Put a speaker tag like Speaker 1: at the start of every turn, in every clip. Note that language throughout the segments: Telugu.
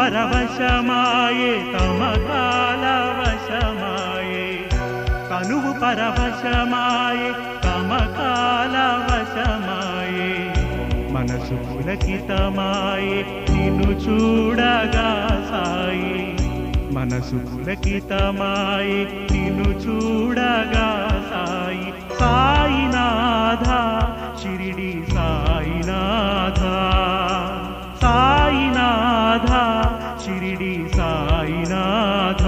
Speaker 1: పరవశమాయే తమ కాల వశమాయే తనువు పరవశమాయే తమ కాల వశమాయే మనసు పులకితమాయే నిన్ను చూడగా సాయి మనసు పులకితమాయే నిన్ను చూడగా సాయి సాయినాథ షిరిడి సాయినాథ సాయినాథ షిరిడి సాయినాథ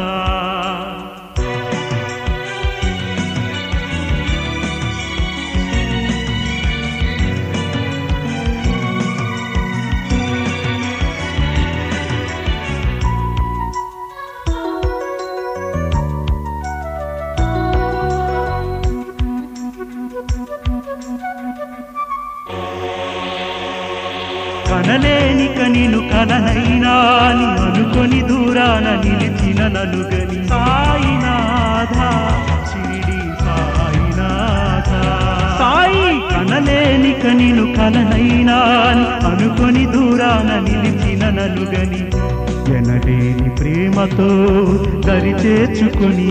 Speaker 1: కనలేనిక నేను కలనైనా అని అనుకొని దూరాన నిలిచిన నలుగని సాయినాథ షిరిడి సాయినాథ సాయి కనలేనిక నేను కలనైనా అని అనుకొని దూరాన నిలిచిన నలుగని ఎనలేని ప్రేమతో దరి చేర్చుకొని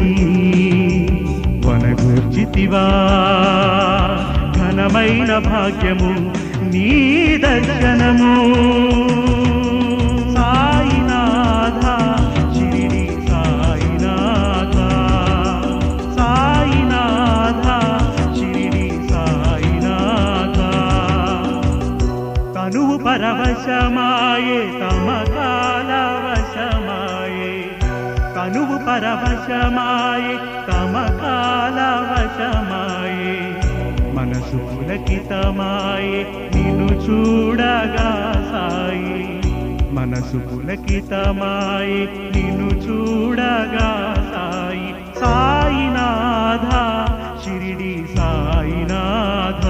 Speaker 1: వనగూర్చితివా ఘనమైన భాగ్యము నీ దర్శనము సాయినాథ షిరిడి సాయినాథ సాయినాథ షిరిడి సాయినాథ తనువు పరవశమాయే తమ కాల వశమాయే తనువు పరవశమాయే తమ కాల వశమాయే మనసు పులకితమాయే నిన్ను చూడగా సాయి మనసు పులకితమాయే నిన్ను చూడగా సాయి సాయినాథ షిరిడి సాయినాథ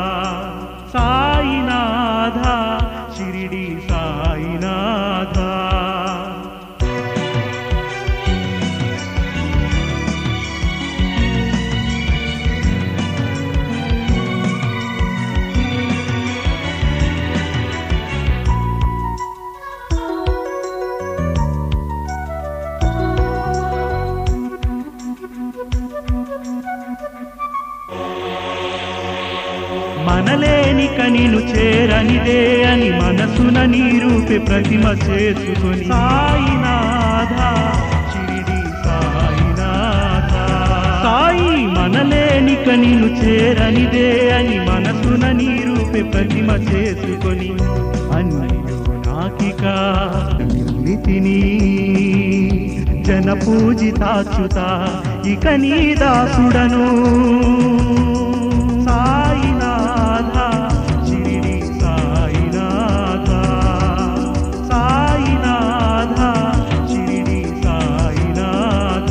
Speaker 1: సాయినాథ షిరిడి సాయినాథ మనలేనిక నిన్ను చేరనిదే అని మనసున నీరూపే ప్రతిమ చేసుకొని సాయినాథ షిరిడి సాయినాథ సాయి మనలేనిక నిన్ను చేరనిదే అని మనసున నీరూపే ప్రతిమ చేసుకొని అన్నయ్యో నాకిక నితిని జన పూజితాచ్యుత ఇక నీ దాసుడను సాయినాథ షిరిడి సాయినాథ సాయినాథ షిరిడి సాయినాథ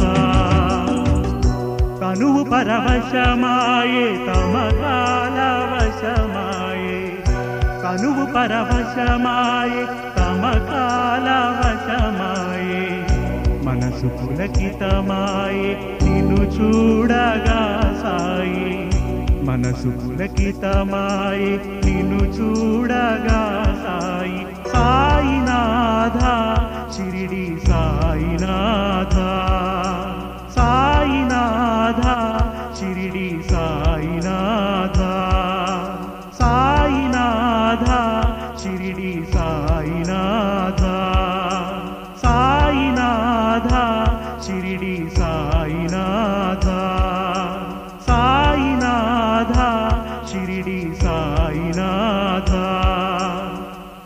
Speaker 1: తనువు పరవశమాయే తమ కాల వశమాయే తనువు పరవశమాయే తమ కాల వశమాయే మనసు పులకితమాయే నిన్ను చూడగా సాయి మనసు పులకితమాయే నిన్ను చూడగా సాయి సాయినాథ షిరిడి సాయినాథ